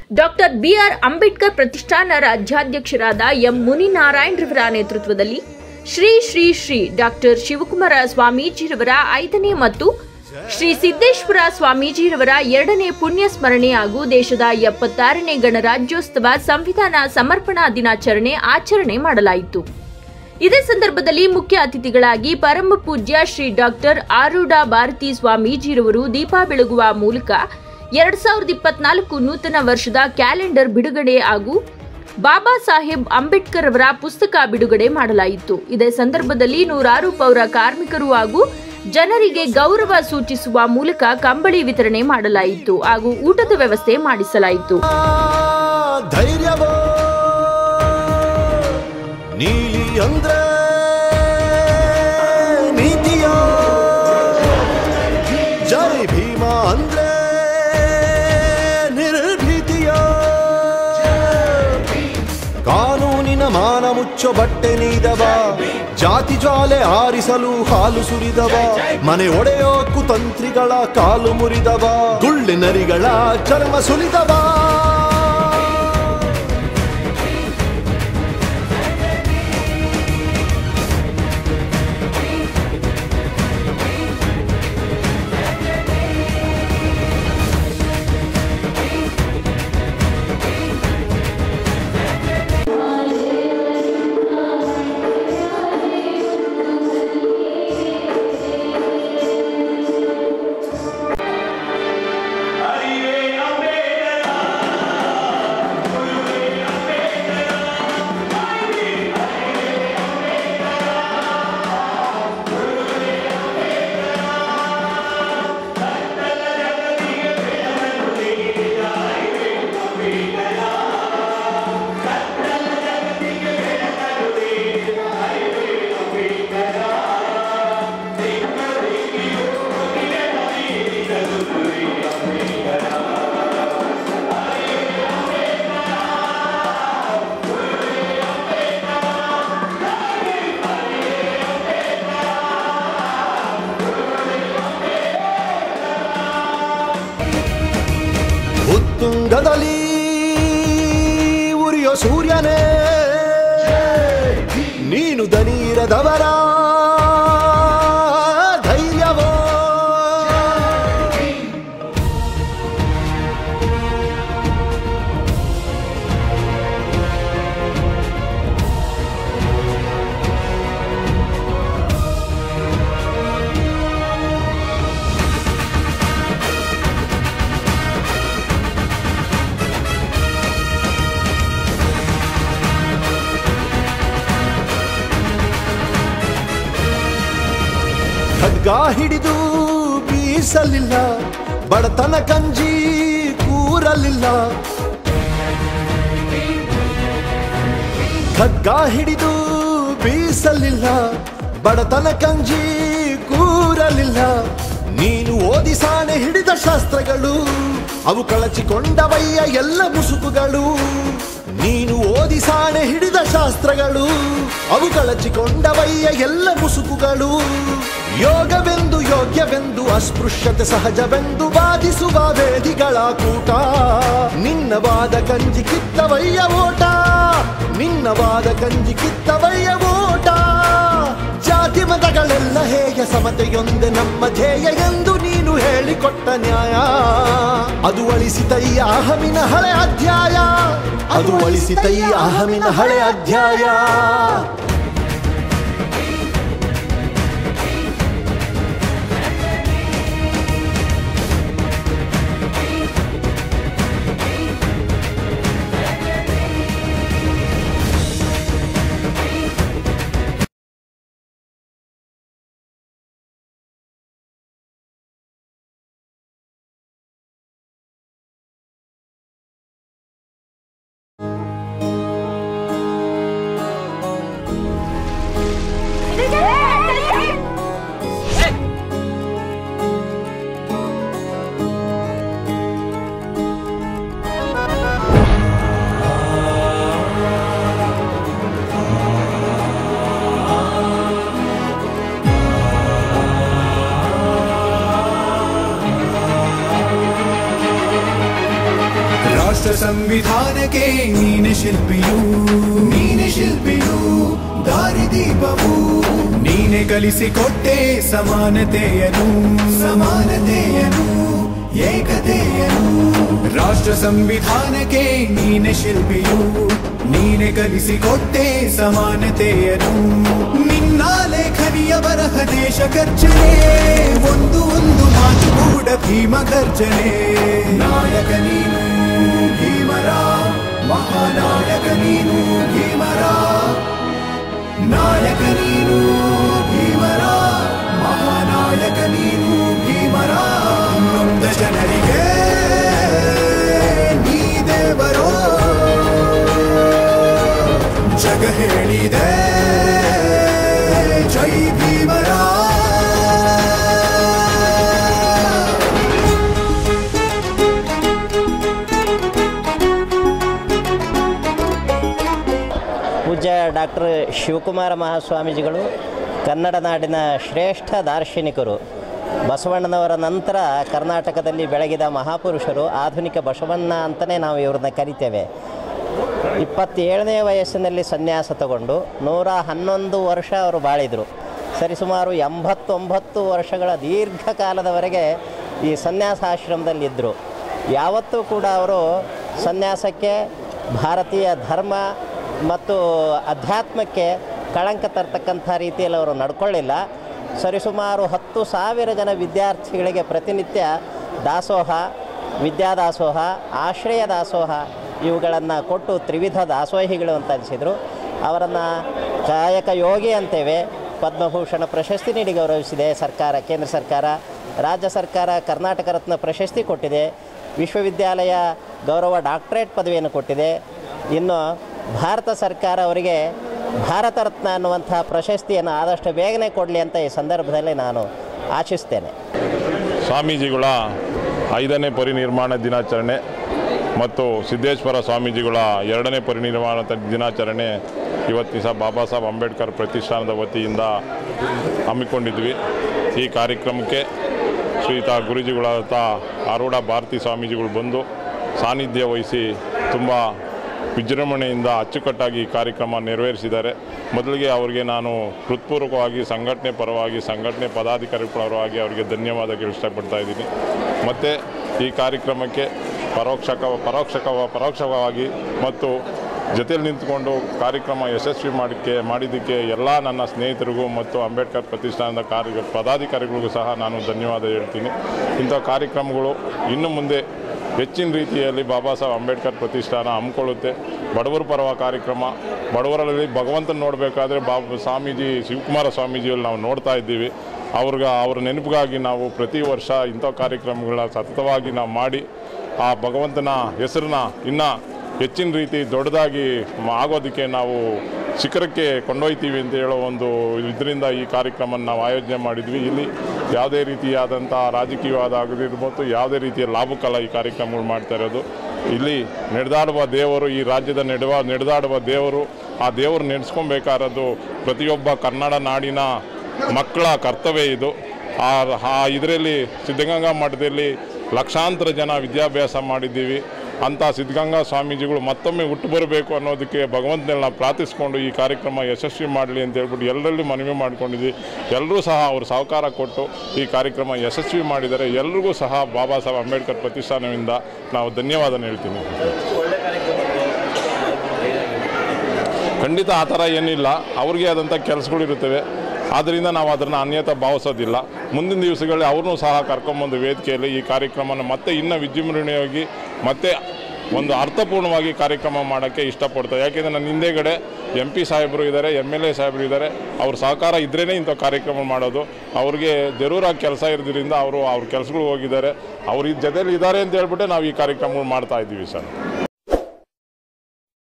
doctor B R Ambedkar ಪ್ರತಿಷ್ಠಾನ ರಾಜ್ಯಾಧ್ಯಕ್ಷರಾದ M Muninarayan ರವರ ನೇತೃತ್ವದಲ್ಲಿ ಶ್ರೀ ಶ್ರೀ ಶ್ರೀ ಡಾಕ್ಟರ್ ಶಿವಕುಮಾರ ಸ್ವಾಮೀಜಿರವರ ಐದನೇ ಮತ್ತು ಶ್ರೀ ಸಿದ್ದೇಶ್ವರ ಸ್ವಾಮೀಜಿರವರ ಎರಡನೇ ಪುಣ್ಯ ಸ್ಮರಣೆ ಹಾಗೂ ದೇಶದ ಎಪ್ಪತ್ತಾರನೇ ಗಣರಾಜ್ಯೋತ್ಸವ ಸಂವಿಧಾನ ಸಮರ್ಪಣಾ ದಿನಾಚರಣೆ ಆಚರಣೆ ಮಾಡಲಾಯಿತು ಇದೇ ಸಂದರ್ಭದಲ್ಲಿ ಮುಖ್ಯ ಅತಿಥಿಗಳಾಗಿ ಪರಮ ಪೂಜ್ಯ ಶ್ರೀ ಡಾಕ್ಟರ್ ಆರೂಢ ಭಾರತಿ ಸ್ವಾಮೀಜಿರವರು ದೀಪ ಬೆಳಗುವ ಮೂಲಕ ಎರಡ್ ಸಾವಿರದ ಇಪ್ಪತ್ನಾಲ್ಕು ನೂತನ ವರ್ಷದ ಕ್ಯಾಲೆಂಡರ್ ಬಿಡುಗಡೆ ಹಾಗೂ ಬಾಬಾ ಸಾಹೇಬ್ ಅಂಬೇಡ್ಕರ್ ಅವರ ಪುಸ್ತಕ ಬಿಡುಗಡೆ ಮಾಡಲಾಯಿತು ಇದೇ ಸಂದರ್ಭದಲ್ಲಿ ನೂರಾರು ಪೌರ ಕಾರ್ಮಿಕರು ಹಾಗೂ ಜನರಿಗೆ ಗೌರವ ಸೂಚಿಸುವ ಮೂಲಕ ಕಂಬಳಿ ವಿತರಣೆ ಮಾಡಲಾಯಿತು ಹಾಗೂ ಊಟದ ವ್ಯವಸ್ಥೆ ಮಾಡಿಸಲಾಯಿತು ಧೈರ್ಯವೋ ನೀಲಿ ಅಂದ್ರೆ ನೀತಿಯೋ ಜೈ ಭೀಮ ಅಂದ್ರೆ ನಿರ್ಭೀತಿಯೋ ಕಾನೂನಿನ ಮಾನ ಮುಚ್ಚೋ ಬಟ್ಟೆ ನೀದವ ಜಾತಿ ಜ್ವಾಲೆ ಆರಿಸಲು ಹಾಲು ಸುರಿದವ ಮನೆ ಒಡೆಯೋ ಕುತಂತ್ರಿಗಳ ಕಾಲು ಮುರಿದವ ಗುಳ್ಳಿನರಿಗಳ ಚರ್ಮ ಸುಲಿದವ ಉತ್ತುಂಗದಲ್ಲಿ ಉರಿಯೋ ಸೂರ್ಯನೇ ನೀನು ದನೀರದವರ ಧೈರ್ಯವೋ ಖಡ್ಗ ಹಿಡಿದು ಬೀಸಲಿಲ್ಲ ಬಡತನ ಕಂಜಿ ಕೂರಲಿಲ್ಲ ಖಡ್ಗ ಹಿಡಿದು ಬೀಸಲಿಲ್ಲ ಬಡತನ ಕಂಜಿ ಕೂರಲಿಲ್ಲ ನೀನು ಓದಿ ಸಾಣೆ ಹಿಡಿದ ಶಾಸ್ತ್ರಗಳು ಅವು ಕಳಚಿಕೊಂಡವಯ್ಯ ಎಲ್ಲ ಮುಸುಕುಗಳು ನೀನು ಓದಿ ಸಾಣೆ ಹಿಡಿದ ಶಾಸ್ತ್ರಗಳು ಅವು ಕಳಚಿಕೊಂಡವಯ್ಯ ಎಲ್ಲ ಮುಸುಕುಗಳು ಯೋಗವೆಂದು ಯೋಗ್ಯವೆಂದು ಅಸ್ಪೃಶ್ಯತೆ ಸಹಜವೆಂದು ವಾದಿಸುವ ವೇದಿಗಳ ಕೂಟ ನಿನ್ನ ವಾದ ಕಂಜಿ ಕಿತ್ತವಯ್ಯ ಓಟ ನಿನ್ನ ವಾದ ಕಂಜಿ ಕಿತ್ತವಯ್ಯ ಓಟ ಜಾತಿ ಮತಗಳೆಲ್ಲ ಹೇಗೆ ಸಮತೆಯೊಂದೆ ನಮ್ಮ ಧ್ಯೇಯ ಎಂದು ನೀನು ಹೇಳಿಕೊಟ್ಟ ನ್ಯಾಯ ಅದು ಅಳಿಸಿತಯ್ಯ ಅಹಮಿನ ಹಳೆ ಅಧ್ಯಾಯ ಅದು ಅಳಿಸಿತಯ್ಯ ಅಹಮಿನ ಹಳೆ ಅಧ್ಯಾಯ ರಾಷ್ಟ್ರ ಸಂವಿಧಾನಕ್ಕೆ ನೀನೆ ಶಿಲ್ಪಿಯು ನೀನೆ ಶಿಲ್ಪಿಯು ದಾರಿದೀಪವು ನೀನೆ ಕಲಿಸಿಕೊಟ್ಟೆ ಸಮಾನತೆಯನು ಸಮಾನತೆಯನು ಏಕತೆಯನು ರಾಷ್ಟ್ರ ಸಂವಿಧಾನಕ್ಕೆ ನೀನೆ ಶಿಲ್ಪಿಯು ನೀನೆ ಕಲಿಸಿಕೊಟ್ಟೆ ಸಮಾನತೆಯನು ನಿನ್ನ ಲೇಖನಿಯ ಬರಹ ದೇಶ ಗರ್ಜನೆ ಒಂದು ಒಂದು ಮಾತು ಕೂಡ ಭೀಮ ಗರ್ಜನೆ ನಾಯಕ ನೀನು ಭೀಮರ ಮಹಾನಾಯಕ ನೀನು ಭೀಮರ ನಾಯಕ ನೀನು ಭೀಮರ ಮಹಾನಾಯಕ ನೀನು ಭೀಮರ ನೊಂದ ಜನರಿಗೆ ನೀ ದೇವರೋ ಜಗ ಹೇಳಿದೆ ಜೈ ಭೀಮರ ಪೂಜ್ಯ ಡಾಕ್ಟರ್ ಶಿವಕುಮಾರ ಮಹಾಸ್ವಾಮೀಜಿಗಳು ಕನ್ನಡ ನಾಡಿನ ಶ್ರೇಷ್ಠ ದಾರ್ಶನಿಕರು ಬಸವಣ್ಣನವರ ನಂತರ ಕರ್ನಾಟಕದಲ್ಲಿ ಬೆಳಗಿದ ಮಹಾಪುರುಷರು ಆಧುನಿಕ ಬಸವಣ್ಣ ಅಂತಲೇ ನಾವು ಇವ್ರನ್ನ ಕರಿತೇವೆ ಇಪ್ಪತ್ತೇಳನೇ ವಯಸ್ಸಿನಲ್ಲಿ ಸನ್ಯಾಸ ತಗೊಂಡು ನೂರ ಹನ್ನೊಂದು ವರ್ಷ ಅವರು ಬಾಳಿದರು ಸರಿಸುಮಾರು ಎಂಬತ್ತೊಂಬತ್ತು ವರ್ಷಗಳ ದೀರ್ಘಕಾಲದವರೆಗೆ ಈ ಸನ್ಯಾಸಾಶ್ರಮದಲ್ಲಿದ್ದರು ಯಾವತ್ತೂ ಕೂಡ ಅವರು ಸನ್ಯಾಸಕ್ಕೆ ಭಾರತೀಯ ಧರ್ಮ ಮತ್ತು ಅಧ್ಯಾತ್ಮಕ್ಕೆ ಕಳಂಕ ತರ್ತಕ್ಕಂಥ ರೀತಿಯಲ್ಲಿ ಅವರು ನಡ್ಕೊಳ್ಳಿಲ್ಲ ಸರಿಸುಮಾರು ಹತ್ತು ಸಾವಿರ ಜನ ವಿದ್ಯಾರ್ಥಿಗಳಿಗೆ ಪ್ರತಿನಿತ್ಯ ದಾಸೋಹ ವಿದ್ಯಾದಾಸೋಹ ಆಶ್ರಯ ದಾಸೋಹ ಇವುಗಳನ್ನು ಕೊಟ್ಟು ತ್ರಿವಿಧ ದಾಸೋಹಿಗಳು ಅಂತ ಅನಿಸಿದರು ಅವರನ್ನು ಕಾಯಕ ಯೋಗಿ ಅಂತೇವೆ ಪದ್ಮಭೂಷಣ ಪ್ರಶಸ್ತಿ ನೀಡಿ ಗೌರವಿಸಿದೆ ಸರ್ಕಾರ ಕೇಂದ್ರ ಸರ್ಕಾರ ರಾಜ್ಯ ಸರ್ಕಾರ ಕರ್ನಾಟಕ ರತ್ನ ಪ್ರಶಸ್ತಿ ಕೊಟ್ಟಿದೆ ವಿಶ್ವವಿದ್ಯಾಲಯ ಗೌರವ ಡಾಕ್ಟರೇಟ್ ಪದವಿಯನ್ನು ಕೊಟ್ಟಿದೆ ಇನ್ನು ಭಾರತ ಸರ್ಕಾರ ಅವರಿಗೆ ಭಾರತ ರತ್ನ ಅನ್ನುವಂಥ ಪ್ರಶಸ್ತಿಯನ್ನು ಆದಷ್ಟು ಬೇಗನೆ ಕೊಡಲಿ ಅಂತ ಈ ಸಂದರ್ಭದಲ್ಲಿ ನಾನು ಆಶಿಸ್ತೇನೆ ಸ್ವಾಮೀಜಿಗಳ ಐದನೇ ಪರಿನಿರ್ಮಾಣ ದಿನಾಚರಣೆ ಮತ್ತು ಸಿದ್ದೇಶ್ವರ ಸ್ವಾಮೀಜಿಗಳ ಎರಡನೇ ಪರಿನಿರ್ವಾಣ ತ- ದಿನಾಚರಣೆ ಇವತ್ತು ದಿವಸ ಬಾಬಾ ಸಾಹೇಬ್ ಅಂಬೇಡ್ಕರ್ ಪ್ರತಿಷ್ಠಾನದ ವತಿಯಿಂದ ಹಮ್ಮಿಕೊಂಡಿದ್ವಿ ಈ ಕಾರ್ಯಕ್ರಮಕ್ಕೆ ಶ್ರೀಯುತ ಗುರುಜಿಗಳಾದ ಆರೂಢ ಭಾರತಿ ಸ್ವಾಮೀಜಿಗಳು ಬಂದು ಸಾನ್ನಿಧ್ಯ ವಹಿಸಿ ತುಂಬ ವಿಜೃಂಭಣೆಯಿಂದ ಅಚ್ಚುಕಟ್ಟಾಗಿ ಈ ಕಾರ್ಯಕ್ರಮ ನೆರವೇರಿಸಿದ್ದಾರೆ ಮೊದಲಿಗೆ ಅವರಿಗೆ ನಾನು ಹೃತ್ಪೂರ್ವಕವಾಗಿ ಸಂಘಟನೆ ಪರವಾಗಿ ಸಂಘಟನೆ ಪದಾಧಿಕಾರಿ ಪರವಾಗಿ ಅವರಿಗೆ ಧನ್ಯವಾದಗಳು ಇಷ್ಟಪಡ್ತಾ ಇದ್ದೀನಿ ಮತ್ತು ಈ ಕಾರ್ಯಕ್ರಮಕ್ಕೆ ಪರೋಕ್ಷಕ ಪರೋಕ್ಷಕ ಪರೋಕ್ಷವಾಗಿ ಮತ್ತು ಜೊತೆಯಲ್ಲಿ ನಿಂತ್ಕೊಂಡು ಕಾರ್ಯಕ್ರಮ ಯಶಸ್ವಿ ಮಾಡಿಕ್ಕೆ ಮಾಡಿದ್ದಕ್ಕೆ ಎಲ್ಲ ನನ್ನ ಸ್ನೇಹಿತರಿಗೂ ಮತ್ತು ಅಂಬೇಡ್ಕರ್ ಪ್ರತಿಷ್ಠಾನದ ಕಾರ್ಯ ಪದಾಧಿಕಾರಿಗಳಿಗೂ ಸಹ ನಾನು ಧನ್ಯವಾದ ಹೇಳ್ತೀನಿ ಇಂಥ ಕಾರ್ಯಕ್ರಮಗಳು ಇನ್ನು ಮುಂದೆ ಹೆಚ್ಚಿನ ರೀತಿಯಲ್ಲಿ ಬಾಬಾ ಸಾಹೇಬ್ ಅಂಬೇಡ್ಕರ್ ಪ್ರತಿಷ್ಠಾನ ಹಮ್ಮಿಕೊಳ್ಳುತ್ತೆ ಬಡವರ ಪರವ ಕಾರ್ಯಕ್ರಮ ಬಡವರಲ್ಲಿ ಭಗವಂತನ ನೋಡಬೇಕಾದ್ರೆ ಬಾಬಾ ಸ್ವಾಮೀಜಿ ಶಿವಕುಮಾರ ಸ್ವಾಮೀಜಿಯಲ್ಲಿ ನಾವು ನೋಡ್ತಾ ಇದ್ದೀವಿ ಅವ್ರಿಗೆ ಅವ್ರ ನೆನಪಿಗಾಗಿ ನಾವು ಪ್ರತಿ ವರ್ಷ ಇಂಥ ಕಾರ್ಯಕ್ರಮಗಳ ಸತತವಾಗಿ ನಾವು ಮಾಡಿ ಆ ಭಗವಂತನ ಹೆಸರನ್ನ ಇನ್ನೂ ಹೆಚ್ಚಿನ ರೀತಿ ದೊಡ್ಡದಾಗಿ ಮ- ಆಗೋದಕ್ಕೆ ನಾವು ಶಿಖರಕ್ಕೆ ಕೊಂಡೊಯ್ತೀವಿ ಅಂತ ಹೇಳೋ ಒಂದು ಇದರಿಂದ ಈ ಕಾರ್ಯಕ್ರಮ ನಾವು ಆಯೋಜನೆ ಮಾಡಿದ್ವಿ ಇಲ್ಲಿ ಯಾವುದೇ ರೀತಿಯಾದಂಥ ರಾಜಕೀಯವಾದ ಆಗಿರ್ಬೋದು ಯಾವುದೇ ರೀತಿಯ ಲಾಭಕ್ಕಲ್ಲ ಈ ಕಾರ್ಯಕ್ರಮಗಳು ಮಾಡ್ತಾ ಇರೋದು ಇಲ್ಲಿ ನಡೆದಾಡುವ ದೇವರು ಈ ರಾಜ್ಯದ ನಡೆವ ನಡೆದಾಡುವ ದೇವರು ಆ ದೇವರು ನಡೆಸ್ಕೊಬೇಕಾರದು ಪ್ರತಿಯೊಬ್ಬ ಕನ್ನಡ ನಾಡಿನ ಮಕ್ಕಳ ಕರ್ತವ್ಯ ಇದು ಆ ಆ ಇದರಲ್ಲಿ ಸಿದ್ಧಗಂಗಾ ಮಠದಲ್ಲಿ ಲಕ್ಷಾಂತರ ಜನ ವಿದ್ಯಾಭ್ಯಾಸ ಮಾಡಿದ್ದೀವಿ ಅಂಥ ಸಿದ್ಧಗಂಗಾ ಸ್ವಾಮೀಜಿಗಳು ಮತ್ತೊಮ್ಮೆ ಹುಟ್ಟು ಬರಬೇಕು ಅನ್ನೋದಕ್ಕೆ ಭಗವಂತನೆಲ್ಲ ಪ್ರಾರ್ಥಿಸ್ಕೊಂಡು ಈ ಕಾರ್ಯಕ್ರಮ ಯಶಸ್ವಿ ಮಾಡಲಿ ಅಂತ ಹೇಳ್ಬಿಟ್ಟು ಎಲ್ಲರಲ್ಲೂ ಮನವಿ ಮಾಡ್ಕೊಂಡಿದ್ವಿ ಎಲ್ಲರೂ ಸಹ ಅವರು ಸಹಕಾರ ಕೊಟ್ಟು ಈ ಕಾರ್ಯಕ್ರಮ ಯಶಸ್ವಿ ಮಾಡಿದರೆ ಎಲ್ರಿಗೂ ಸಹ ಬಾಬಾ ಸಾಹೇಬ್ ಅಂಬೇಡ್ಕರ್ ಪ್ರತಿಷ್ಠಾನದಿಂದ ನಾವು ಧನ್ಯವಾದನ ಹೇಳ್ತೀನಿ ಖಂಡಿತ ಆ ಥರ ಏನಿಲ್ಲ ಅವ್ರಿಗೆ ಆದಂಥ ಕೆಲಸಗಳಿರುತ್ತವೆ ಆದ್ದರಿಂದ ನಾವು ಅದನ್ನು ಅನ್ಯತಾ ಭಾವಿಸೋದಿಲ್ಲ ಮುಂದಿನ ದಿವಸಗಳಲ್ಲಿ ಅವ್ರನ್ನೂ ಸಹ ಕರ್ಕೊಂಬಂದು ವೇದಿಕೆಯಲ್ಲಿ ಈ ಕಾರ್ಯಕ್ರಮನ ಮತ್ತೆ ಇನ್ನೂ ವಿಜೃಂಭಣೆಯಾಗಿ ಮತ್ತೆ ಒಂದು ಅರ್ಥಪೂರ್ಣವಾಗಿ ಕಾರ್ಯಕ್ರಮ ಮಾಡೋಕ್ಕೆ ಇಷ್ಟಪಡ್ತಾರೆ ಯಾಕೆಂದರೆ ನನ್ನ ಹಿಂದೆಗಡೆ ಎಂ ಪಿ ಸಾಹೇಬರು ಇದ್ದಾರೆ ಎಮ್ ಎಲ್ ಎ ಸಾಹೇಬರು ಇದ್ದಾರೆ ಅವ್ರ ಸಹಕಾರ ಇದ್ರೇ ಇಂಥ ಕಾರ್ಯಕ್ರಮ ಮಾಡೋದು ಅವ್ರಿಗೆ ಜರೂರಾಗಿ ಕೆಲಸ ಇರೋದ್ರಿಂದ ಅವರು ಅವ್ರ ಕೆಲಸಗಳು ಹೋಗಿದ್ದಾರೆ ಅವ್ರ ಈ ಜೊತೆಲಿ ಇದ್ದಾರೆ ಅಂತ ಹೇಳ್ಬಿಟ್ಟೆ ನಾವು ಈ ಕಾರ್ಯಕ್ರಮಗಳು ಮಾಡ್ತಾ ಇದ್ದೀವಿ ಸರ್